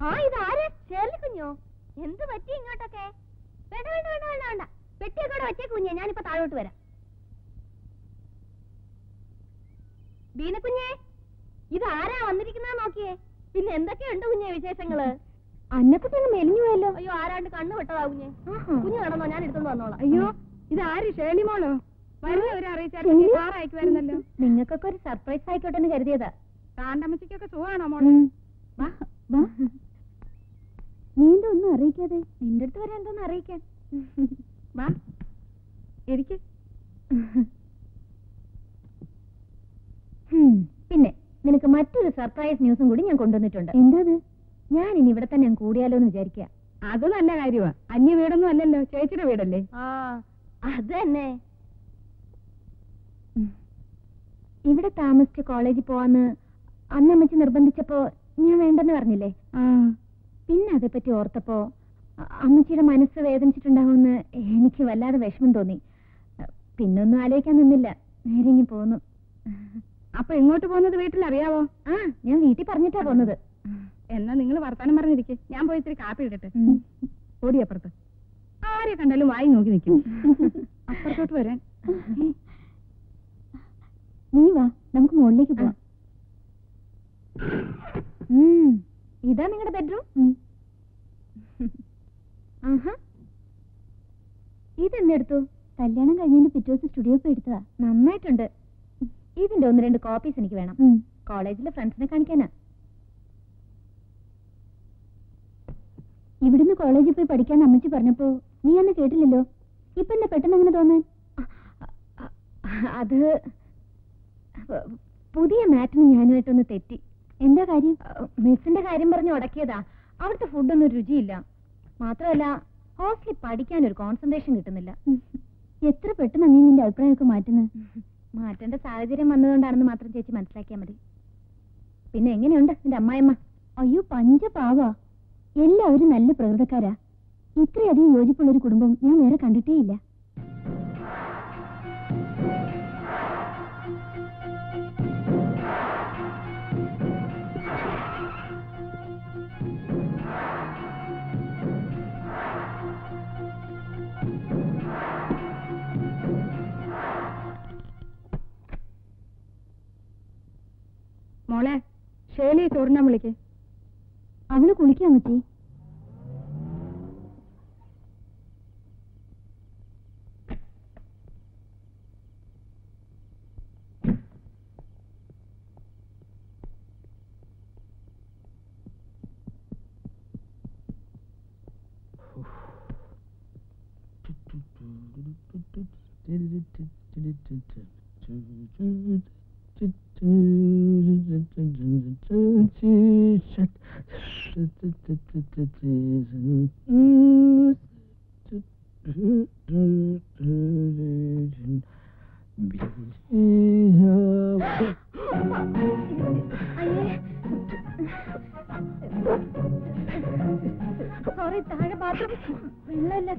ആ ഇതാര് ഷേർലി കുഞ്ഞോ എന്ത് പറ്റി ഇങ്ങോട്ടൊക്കെ വേണ്ട വേണ്ട വേണ്ട വേണ്ട വേണ്ട പെട്ടിയൊക്കെ അവിടെ വെച്ചേ കുഞ്ഞെ ഞാനിപ്പോ താഴോട്ട് വരാം ബീനക്കുഞ്ഞേ ഇതാരാ വന്നിരിക്കുന്ന നോക്കിയേ പിന്നെ എന്തൊക്കെയുണ്ട് കുഞ്ഞെ വിശേഷങ്ങള് അന്നൊക്കെ തന്നെ മെലിഞ്ഞു പോയല്ലോ അയ്യോ ആരാണ്ട് കണ്ണു വിട്ടതാ കുഞ്ഞെ കുഞ്ഞു നടന്നോ ഞാൻ എടുത്തോണ്ട് വന്നോളാം അയ്യോ ഇത് ആര് ഷേളി മോളോ വരുന്നവരെ അറിയിച്ചാൽ കാർ അയക്കുമായിരുന്നല്ലോ നിങ്ങൾക്കൊക്കെ ഒരു സർപ്രൈസ് ആയിക്കോട്ടെ എന്ന് കരുതിയതാ കാണ്ടമ്മച്ചിക്കൊക്കെ സുഖമാണോ മോളെ വാ, വാ. നീ എന്താ ഒന്നും അറിയിക്കാതെ നിന്റെ അടുത്ത് വരെ എന്തോന്ന് അറിയിക്കാൻ വാ ഇരിക്ക് ഹും, പിന്നെ നിനക്ക് മറ്റൊരു സർപ്രൈസ് ന്യൂസും കൂടി ഞാൻ കൊണ്ടുവന്നിട്ടുണ്ട് എന്താത് ഞാൻ ഇനി ഇവിടെ തന്നെ അങ്ങ് കൂടിയാലോ എന്ന് വിചാരിക്കുക അത് നല്ല കാര്യമാ അന്യ വീടൊന്നും അല്ലല്ലോ ചേച്ചിയുടെ വീടല്ലേ ആ അത് തന്നെ ഇവിടെ താമസിച്ച് കോളേജിൽ പോവാന്ന് അന്ന് അമ്മച്ചി നിർബന്ധിച്ചപ്പോ ഞാൻ വേണ്ടെന്ന് പറഞ്ഞില്ലേ ആ പിന്നെ അതേപ്പറ്റി ഓർത്തപ്പോ അ- അമ്മച്ചിയുടെ മനസ്സ് വേദനിച്ചിട്ടുണ്ടാവുമെന്ന് എനിക്ക് വല്ലാതെ വിഷമം തോന്നി പിന്നൊന്നും ആലോചിക്കാൻ നിന്നില്ല നേരെ ഇങ്ങി പോന്നു അപ്പൊ ഇങ്ങോട്ട് പോകുന്നത് വീട്ടിൽ അറിയാവോ ആ ഞാൻ വീട്ടിൽ പറഞ്ഞിട്ടാ പോന്നത് എന്നാ നിങ്ങൾ വർത്താനം പറഞ്ഞിരിക്കെ ഞാൻ പോയി ഇത്തിരി കാപ്പി ഇടട്ടെ ഉം. ഓടി അപ്പുറത്ത് ആരെ കണ്ടാലും വായി നോക്കി നിൽക്കും അപ്പുറത്തോട്ട് വരാൻ നീ വാ നമുക്ക് മുകളിലേക്ക് പോവാം ഉം. ഇതാ നിങ്ങളുടെ ബെഡ്റൂം ആഹാ ഇതെന്തെടുത്തു കല്യാണം കഴിഞ്ഞതിന് പിറ്റേ ദിവസം സ്റ്റുഡിയോ പോയി എടുത്തതാ നന്നായിട്ടുണ്ട് ഇതിന്റെ ഒന്ന് രണ്ട് കോപ്പീസ് എനിക്ക് വേണം കോളേജിലെ ഫ്രണ്ട്സിനെ കാണിക്കാനാ ഇവിടുന്ന് കോളേജിൽ പോയി പഠിക്കാൻ അമ്മച്ചി പറഞ്ഞപ്പോ നീ അന്ന് കേട്ടില്ലല്ലോ ഇപ്പൊ എന്താ പെട്ടെന്ന് അങ്ങനെ തോന്നാൻ അത് പുതിയ മാറ്റിന് ഞാനുമായിട്ടൊന്ന് തെറ്റി എന്താ കാര്യം മെസ്സിന്റെ കാര്യം പറഞ്ഞ് ഉടക്കിയതാ അവിടുത്തെ ഫുഡൊന്നും രുചിയില്ല മാത്രമല്ല ഹോസ്റ്റലിൽ പഠിക്കാൻ ഒരു കോൺസെൻട്രേഷൻ കിട്ടുന്നില്ല എത്ര പെട്ടെന്ന് നീ നിന്റെ അഭിപ്രായമൊക്കെ മാറ്റുന്നത് മാറ്റേണ്ട സാഹചര്യം വന്നതുകൊണ്ടാണെന്ന് മാത്രം ചേച്ചി മനസ്സിലാക്കിയാൽ മതി പിന്നെ എങ്ങനെയുണ്ട് നിന്റെ അമ്മായിമ്മ അയ്യോ പഞ്ചപാവാ എല്ലാവരും നല്ല പ്രകൃതക്കാരാ ഇത്രയധികം യോജിപ്പുള്ള ഒരു കുടുംബം ഞാൻ വേറെ കണ്ടിട്ടേയില്ല മോളെ ഷേലിയെ ചോറിനാൻ വിളിക്ക് അവള് കുളിക്കാൻ പറ്റി സോറി താഴെ ബാത്റൂം വെള്ളമില്ല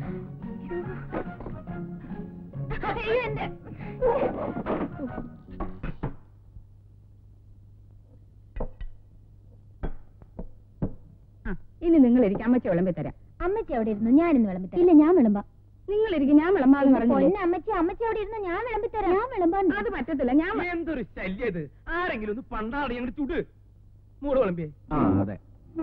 അയ്യോ എന്റെ ആ ഇനി നിങ്ങൾ ഇരിക്കും അമ്മച്ചി വിളമ്പി തരാം അമ്മച്ചി അവിടെ ഇരുന്നു ഞാനിന്ന് വിളമ്പിത്തരാം ഇല്ല ഞാൻ വിളമ്പാം നിങ്ങൾ ഇരിക്കും ഞാൻ വിളമ്പാന്ന് പറഞ്ഞില്ലേ പൊന്നെ അമ്മച്ചി അമ്മച്ചി അവിടെ ഇരുന്ന് ഞാൻ വിളമ്പിത്തരാം ഞാൻ വിളമ്പാൻ അത് പറ്റത്തില്ല ഞാൻ വ- എന്തൊരു ശല്യം ഇത് ആരെങ്കിലും ഒന്ന് പണ്ടാടി ഞങ്ങൾ ചുട് മൂട് വിളമ്പിയേ ആ അതെ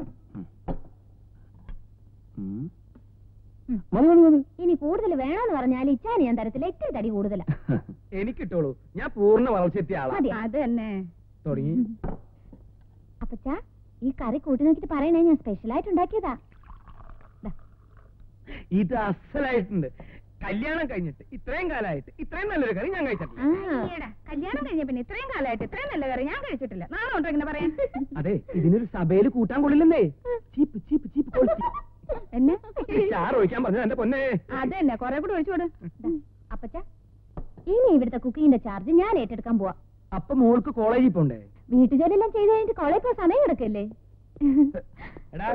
മതി മതി മതി ഇനി കൂടുതൽ വേണമെന്ന് പറഞ്ഞാൽ ഇച്ചാന് ഞാൻ തരത്തില്ല ഇത്തിരി തടി കൂടുതലാ എനിക്കിട്ടോളൂ ഞാൻ പൂർണ്ണ വളർച്ചെത്തിയ ആളാ മതി അത് തന്നെ തുടങ്ങി അപ്പച്ചാ ഈ കറി കൂട്ടി നോക്കിട്ട് പറയണേ ഞാൻ സ്പെഷ്യൽ ആയിട്ട് ഉണ്ടാക്കിയതാ ദാ. ഇത് അസലായിട്ടുണ്ട് കല്യാണം കഴിഞ്ഞിട്ട് ഇത്രയും കാലമായിട്ട് ഇത്രയും നല്ലൊരു കറി ഞാൻ കഴിച്ചിട്ടില്ല ആ. ഈയെടാ, കല്യാണം കഴിഞ്ഞ പിന്നെ ഇത്രയും കാലമായിട്ട് ഇത്രയും നല്ല കറി ഞാൻ കഴിച്ചിട്ടില്ല നാളെ ഉണ്ടോ ഇങ്ങനെ പറയാൻ അതെ ഇതിനൊരു സഭയിൽ കൂട്ടാൻ കൊള്ളില്ലെന്നേ ചീപ്പ് ചീപ്പ് ചീപ്പ് കൊളുത്തി. എന്നെ ഈ ചാറ് ഒഴിക്കാൻ പറഞ്ഞത് എന്റെ പൊന്നെ അത് തന്നെ കൊറേ കൂടി ഒഴിച്ചു കൊടു ദാ, അപ്പച്ചാ ഇനി ഇവിടുത്തെ കുക്കിങ്ങിന്റെ ചാർജ് ഞാൻ ഏറ്റെടുക്കാൻ പോവാ അപ്പൊ മോൾക്ക് കോളേജിൽ പോണ്ടേ വീട്ടുജോലിയെല്ലാം ചെയ്ത് കഴിഞ്ഞിട്ട് കോളേജ് പോയി സമയം കിടക്കല്ലേ എടാ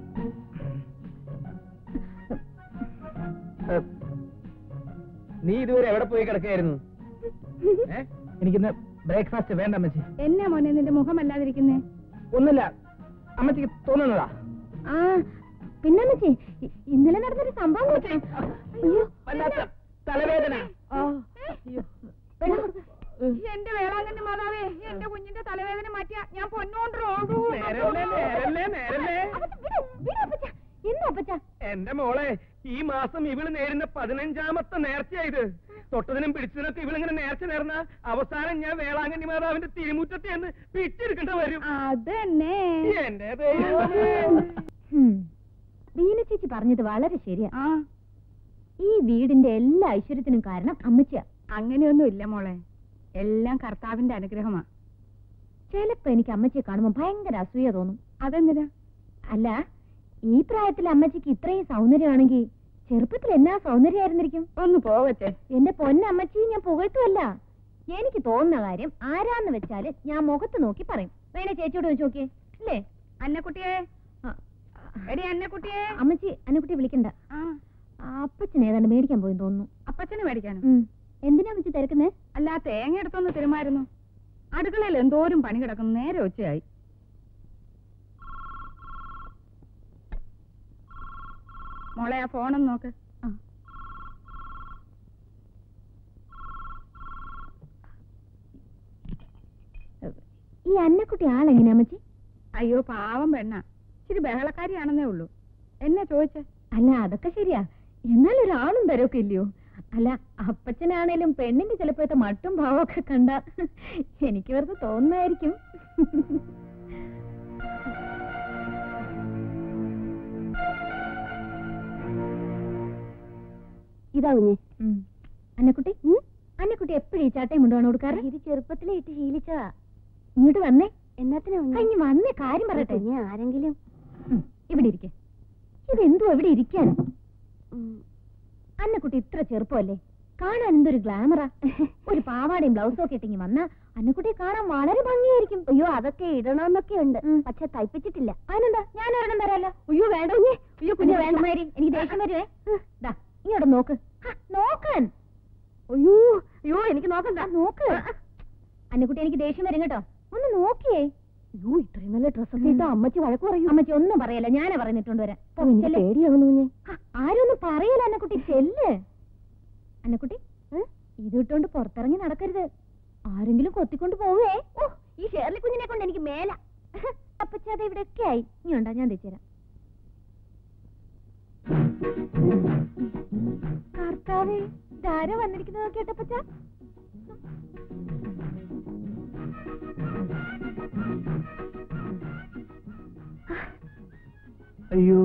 ഏ, നീ ഇതുവരെ എവിടെ പോയി കിടക്കായിരുന്നു ഏ? എനിക്കിന്ന് ബ്രേക്ക്ഫാസ്റ്റ് വേണ്ട അമ്മച്ചി എന്നെ മോനെ നിന്റെ മുഖമല്ലാതിരിക്കുന്നേ ഒന്നുമില്ല അമ്മച്ചിക്ക് തോന്നുന്നതാ ആ പിന്നെ അമ്മച്ചി ഇ- ഇന്നലെ നടന്നൊരു സംഭവം കേട്ടോ അയ്യോ വല്ലാത്ത തലവേദന ആ, അയ്യോ. വെള്ളം കൊടുക്ക്. എന്റെ വേളാങ്കണ്ണി മാതാവേ എന്റെ കുഞ്ഞിന്റെ തലവേദന മാറ്റിയ ഞാൻ പൊന്നോണ്ടോ നേരല്ലേ നേരല്ലേ നേരല്ലേ അപ്പച്ച, വിട്, വിട് അപ്പച്ച. എന്താ അപ്പച്ച എന്റെ മോളെ ഈ മാസം ഇവള് നേരുന്ന പതിനഞ്ചാമത്തെ നേർച്ചയായത് തൊട്ടതിനും പിടിച്ചതിനൊക്കെ ഇവളിങ്ങനെ നേർച്ച നേർന്ന അവസാനം ഞാൻ വേളാങ്കണ്ണി മാതാവിന്റെ തിരുമുറ്റത്തെ എന്ന് പിറ്റെടുക്കേണ്ട വരും അതന്നെ എന്റെ ദൈവമേ. ഹും. ബീന ചേച്ചി പറഞ്ഞത് വളരെ ശരിയാ ആ ഈ വീടിന്റെ എല്ലാ ഐശ്വര്യത്തിനും കാരണം അമ്മച്ചിയാ അങ്ങനെയൊന്നും ഇല്ല മോളെ എല്ലാം കർത്താവിന്റെ അനുഗ്രഹമാ ചിലപ്പോ എനിക്ക് അമ്മച്ചിയെ കാണുമ്പോ ഭയങ്കര അസൂയ തോന്നും അതെന്തിനാ അല്ല ഈ പ്രായത്തിൽ അമ്മച്ചിക്ക് ഇത്രയും സൗന്ദര്യമാണെങ്കിൽ ചെറുപ്പത്തിൽ എന്നാ സൗന്ദര്യമായിരുന്നിരിക്കും ഒന്ന് പോവട്ടെ എന്റെ പൊന്നമ്മച്ചി ഞാൻ പുകഴ്ത്തുമല്ല എനിക്ക് തോന്നുന്ന കാര്യം ആരാന്ന് വെച്ചാല് ഞാൻ മുഖത്ത് നോക്കി പറയും വേണേ ചേച്ചിയോട് വെച്ച് നോക്കിയേ അല്ലേ അന്നക്കുട്ടിയെ ആ, എടി അന്നക്കുട്ടിയെ അമ്മച്ചി അന്നെക്കുട്ടി വിളിക്കണ്ട ആ അപ്പച്ചൻ ഏതാണ്ട് മേടിക്കാൻ പോയി തോന്നുന്നു അപ്പച്ചന് മേടിക്കാനോ ഉം. എന്തിനാ അമ്മച്ചി തിരക്കുന്നേ അല്ല തേങ്ങ എടുത്തൊന്ന് തിരുമായിരുന്നു അടുക്കളയിൽ എന്തോരം പണി കിടക്കുന്നു നേരെ ഉച്ചയായി മോളെ ആ ഫോണൊന്ന് നോക്ക് ആ. ഈ അന്നക്കുട്ടി ആളെങ്ങനെയാ അമ്മച്ചി അയ്യോ പാവം പെണ്ണ ഇച്ചിരി ബഹളക്കാരിയാണെന്നേ ഉള്ളൂ എന്നെ ചോദിച്ചേ അല്ല അതൊക്കെ ശരിയാ എന്നാൽ ഒരാളും തരൊക്കെ ഇല്ലയോ അല്ല അപ്പച്ചനാണേലും പെണ്ണിന്റെ ചിലപ്പോഴത്തെ മട്ടും ഭാവമൊക്കെ കണ്ട എനിക്ക് വെറുതെ തോന്നുന്നായിരിക്കും ഇതാ കുഞ്ഞെ അന്നക്കുട്ടി അന്നക്കുട്ടി എപ്പോഴും ഈ ചാട്ടയും കൊണ്ടുപോകണം കൊടുക്കാറ് ഇത് ചെറുപ്പത്തിലെ ഇട്ട് ശീലിച്ചതാ ഇങ്ങോട്ട് വന്നേ എന്നാത്തിനാ ആ, ഇങ്ങ് വന്നേ കാര്യം പറയട്ടെ കുഞ്ഞെ ആരെങ്കിലും ഉം, ഇവിടെ ഇരിക്കെ ഇതെന്തോ ഇവിടെ ഇരിക്കാൻ ഉം, അന്നക്കുട്ടി ഇത്ര ചെറുപ്പമല്ലേ കാണാൻ എന്തൊരു ഗ്ലാമറാ ഒരു പാവാടയും ബ്ലൗസും ഒക്കെ ഇട്ടിങ്ങി വന്ന അന്നക്കുട്ടിയെ കാണാൻ വളരെ ഭംഗിയായിരിക്കും അയ്യോ അതൊക്കെ ഇടണമെന്നൊക്കെ ഉണ്ട് ഉം. പക്ഷെ തയ്പ്പിച്ചിട്ടില്ല അതിനെന്താ ഞാൻ ഒരെണ്ണം തരാലോ അയ്യോ വേണ്ട കുഞ്ഞെ അയ്യോ കുഞ്ഞെ വേണ്ട മാരി എനിക്ക് ദേഷ്യം വരുവേ ദാ ഇങ്ങോട്ട് നോക്ക് ഹ, നോക്കാൻ അയ്യോ അയ്യോ എനിക്ക് നോക്കണ്ട നോക്ക് അന്നക്കുട്ടി എനിക്ക് ദേഷ്യം വരും കേട്ടോ ഒന്ന് നോക്കിയേ അയ്യോ ഇത്രയും നല്ല ഡ്രസ്സൊക്കെ ഇട്ടാ അമ്മച്ചി വഴക്ക് പറയൂ അമ്മച്ചി ഒന്നും പറയല്ല ഞാനാ പറഞ്ഞിട്ടുണ്ട് വരാൻ പോ, എനിക്ക് ചെല്ല്. പേടിയാവുന്നു കുഞ്ഞെ ഹ, ആരൊന്നും പറയല അന്നക്കുട്ടി ചെല്ല് അന്നക്കുട്ടി ഇത് ഇട്ടോണ്ട് പുറത്തിറങ്ങി നടക്കരുത് ആരെങ്കിലും കൊത്തിക്കൊണ്ട് പോവേ ഓ ഈ ഷേർലി കുഞ്ഞിനെ കൊണ്ട് എനിക്ക് മേല അപ്പച്ച അത് ഇവിടെയൊക്കെ ആയി ഇനി ഉണ്ടാ ഞാൻ തെച്ചുതരാം കർത്താവേ ധാര വന്നിരിക്കുന്നത് കേട്ടപ്പച്ച അയ്യോ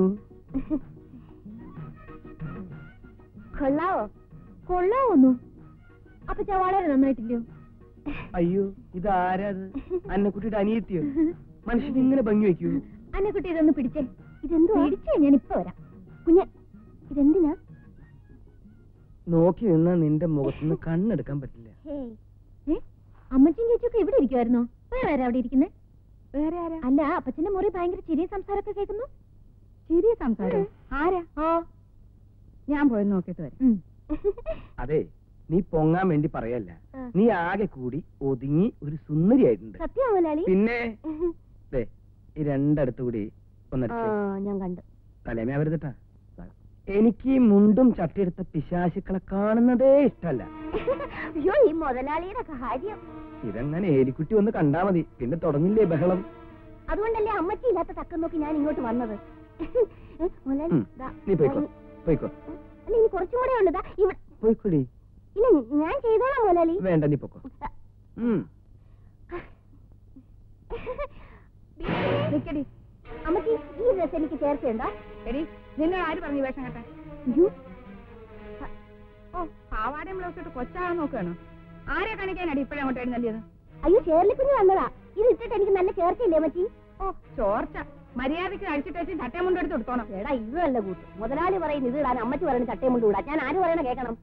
കൊള്ളാവോ കൊള്ളാവൊന്നു അപ്പച്ച വളരെ നന്നായിട്ടില്ലയോ അയ്യോ ഇത് ആരാത് അന്നക്കുട്ടിയുടെ അനിയത്തിയോ മനുഷ്യൻ ഇങ്ങനെ ഭംഗി വെക്കൂ അന്നക്കുട്ടി ഇതൊന്ന് പിടിച്ചേ ഇതെന്തുവാ പിടിച്ചേ ഞാൻ ഇപ്പൊ വരാം കുഞ്ഞെ ഇതെന്തിനാ നോക്കി നിന്നാ നിന്റെ മുഖത്തുനിന്ന് കണ്ണെടുക്കാൻ പറ്റില്ല ഹേയ് ഏ അമ്മച്ചും ചേച്ചിയൊക്കെ ഇവിടെ ഇരിക്കുമായിരുന്നോ വേറെ ആരാ അവിടെ ഇരിക്കുന്നേ വേറെ ആരാ അല്ല അപ്പച്ചന്റെ മുറി ഭയങ്കര ചിരിയും സംസാരമൊക്കെ കേൾക്കുന്നു ശരിയ സംസാരം ആരാ ആ ഞാൻ പോയി നോക്കിയിട്ട് വരാം ഉം. അതെ നീ പൊങ്ങാൻ വേണ്ടി പറയല്ല ആ. നീ ആകെ കൂടി ഒതുങ്ങി ഒരു സുന്ദരിയായിട്ടുണ്ട് സത്യം മുതലാളി പിന്നെ ദേ ഈ രണ്ടടുത്ത് കൂടി ആ ഒന്നടിച്ച് ഞാൻ കണ്ടു തലേമേ വരുതട്ടാ എനിക്ക് ഈ മുണ്ടും ചട്ടിയെടുത്ത പിശാശുക്കളെ കാണുന്നതേ ഇഷ്ടല്ല അയ്യോ ഈ മുതലാളിയുടെ കാര്യം ഇതെങ്ങനെ ഏലിക്കുട്ടി ഒന്ന് കണ്ടാ മതി പിന്നെ തുടങ്ങില്ലേ ബഹളം അതുകൊണ്ടല്ലേ അമ്മച്ചി ഇല്ലാത്ത തക്കം നോക്കി ഞാൻ ഇങ്ങോട്ട് വന്നത് ഏ, മുതലാളി ഉം. ദാ, നീ പോയിക്കോ ഞാൻ- പോയിക്കോ അല്ല ഇനി കുറച്ചും കൂടെ ഉണ്ട് ദാ, ഇവിടെ പോയിക്കോടി ഇല്ല ഞാൻ ചെയ്തോളാം മുതലാളി വേണ്ട നീ പൊക്കോ ഉം നിക്കടി അമ്മച്ചി ഈ ഡ്രസ് എനിക്ക് ചേർച്ചയുണ്ടോ എടി നിന്നെ ആര് പറഞ്ഞു വേഷം കേട്ടെ അയ്യോ ഓ പാവാടയും ബ്ലൗസ് ഇട്ട് കൊച്ചാകാൻ നോക്കുകയാണോ ആരെ കാണിക്കാനടി ഇപ്പഴേ അങ്ങോട്ട് എഴുന്നള്ളിയത് അയ്യോ ഷേർലി കുഞ്ഞ് വന്നതാ ഇത് ഇട്ടിട്ട് എനിക്ക് നല്ല ചേർച്ചയില്ലേ അമ്മച്ചി ഓ ചോർച്ച മര്യാദയ്ക്ക് അഴിച്ചിട്ട് വെച്ച് ചട്ടേ മുണ്ടെടുത്ത് എടുത്തോണം എടാ ഇത് നല്ല കൂട്ട് മുതലാളി പറയുന്നത് ഇത് ഇടാൻ അമ്മച്ചി പറയുന്നത് ചട്ടയും കൊണ്ട് വിടാം ഞാൻ ആര് പറയണ കേൾക്കണം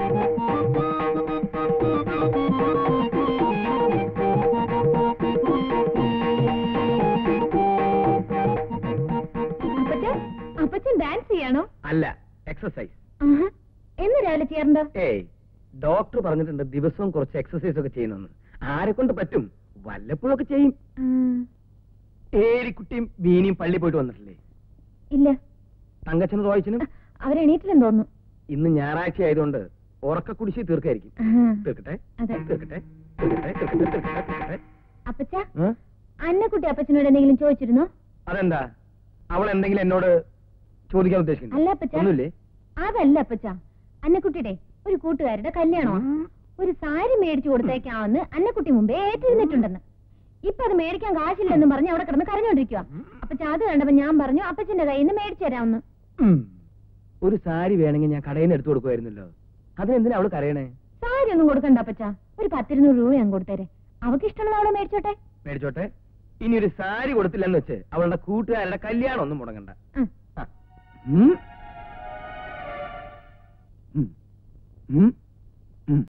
അപ്പച്ചൻ അപ്പച്ചൻ ഡാൻസ് ചെയ്യണോ അല്ല എക്സസൈസ് ആഹാ. എന്ന് രാവിലെ ചെയ്യാറുണ്ടോ ഏയ് ഡോക്ടർ പറഞ്ഞിട്ടുണ്ട് ദിവസവും കുറച്ച് എക്സസൈസ് ഒക്കെ ചെയ്യണമെന്ന് ആരെ കൊണ്ട് പറ്റും വല്ലപ്പോഴൊക്കെ ചെയ്യും ഏലിക്കുട്ടിയും ബീനിയും പള്ളി പോയിട്ട് വന്നിട്ടില്ലേ ഇല്ല തങ്കച്ചനും തോയച്ചനും അവരെണീറ്റില്ലെന്ന് തോന്നുന്നു ഇന്ന് ഞായറാഴ്ച ആയതുകൊണ്ട് ഉറക്ക കുടിശ്ശി തീർക്കായിരിക്കും ആ, തീർക്കട്ടെ അതെ തീർക്കട്ടെ തീർക്കട്ടെ തീർക്കട്ടെ തീർക്കട്ടെ തീർക്കട്ടെ അപ്പച്ച ഏ? അന്നക്കുട്ടി അപ്പച്ചനോട് എന്തെങ്കിലും ചോദിച്ചിരുന്നോ അതെന്താ അവൾ എന്തെങ്കിലും എന്നോട് ചോദിക്കാൻ അല്ല ഉദ്ദേശിക്കുന്നു അപ്പച്ച ഒന്നുമില്ലേ അതല്ല അപ്പച്ച അന്നക്കുട്ടിയുടെ ഒരു കൂട്ടുകാരുടെ കല്യാണമാ ഒരു സാരി മേടിച്ചു കൊടുത്തേക്കാമെന്ന് അന്നക്കുട്ടി മുമ്പേ ഏറ്റിരുന്നിട്ടുണ്ടെന്ന് ഇപ്പൊ അത് മേടിക്കാൻ കാശില്ലെന്നും പറഞ്ഞ് അവിടെ കിടന്ന് കരഞ്ഞോണ്ടിരിക്കുക അപ്പച്ച അത് കണ്ടപ്പോ ഞാൻ പറഞ്ഞു അപ്പച്ചന്റെ കയ്യിൽ നിന്ന് മേടിച്ചു തരാമെന്ന് ഉം. ഒരു സാരി വേണമെങ്കിൽ ഞാൻ കടയിൽ നിന്ന് എടുത്തു കൊടുക്കുമായിരുന്നല്ലോ അതിനെന്തിനാ അവള് കരയണേ സാരി ഒന്നും കൊടുക്കണ്ട അപ്പച്ച ഒരു പത്തിരുന്നൂറ് രൂപ ഞാൻ കൊടുത്തേരെ അവക്ക് ഇഷ്ടമുള്ള അവളെ മേടിച്ചോട്ടെ മേടിച്ചോട്ടെ ഇനി ഒരു സാരി കൊടുത്തില്ലെന്ന് വെച്ച് അവളുടെ കൂട്ടുകാരുടെ കല്യാണം ഒന്നും മുടങ്ങണ്ട ഉം. ആ. ഉം. ഉം. ഉം.